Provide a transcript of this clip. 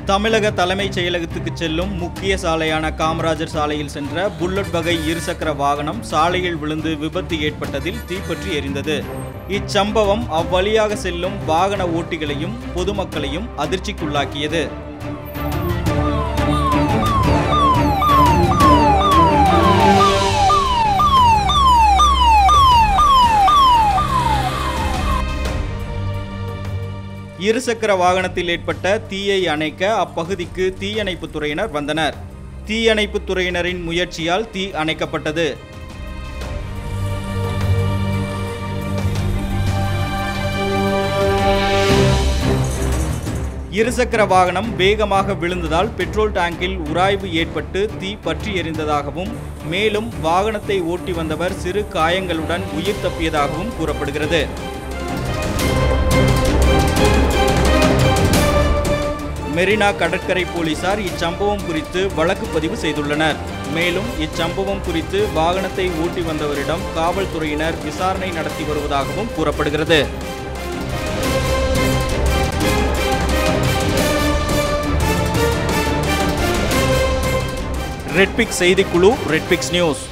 தமிழக தலைமைச் செயலகத்துக்கு செல்லும் முக்கிய சாலையான காமராஜர் சாலையில் சென்ற புல்லட் வகை இருசக்கர வாகனம் சாலையில் விழுந்து விபத்து ஏற்பட்டதில் தீப்பற்றி எரிந்தது இச்சம்பவம் அவ்வழியாக செல்லும் வாகன ஓட்டிகளையும் பொதுமக்களையும் அதிர்ச்சிக்குள்ளாக்கியது இருசக்கர வாகனத்தில் ஏற்பட்ட தீயை அணைக்க அப்பகுதிக்கு தீயணைப்புத் துறையினர் வந்தனர் தீயணைப்புத் துறையினரின் முயற்சியால் தீ அணைக்கப்பட்டது இருசக்கர வாகனம் வேகமாக விழுந்ததால் பெட்ரோல் டேங்கில் உராய்வு ஏற்பட்டு தீ பற்றி எரிந்ததாகவும் மேலும் வாகனத்தை ஓட்டி வந்தவர் சிறு காயங்களுடன் உயிர் தப்பியதாகவும் கூறப்படுகிறது மெரினா கடற்கரை போலீசார் இச்சம்பவம் குறித்து வழக்கு பதிவு செய்துள்ளனர் மேலும் இச்சம்பவம் குறித்து வாகனத்தை ஓட்டி வந்தவரிடம் காவல்துறையினர் விசாரணை நடத்தி வருவதாகவும் கூறப்படுகிறது ரெட்பிக் செய்திக்குழு ரெட்பிக்ஸ் நியூஸ்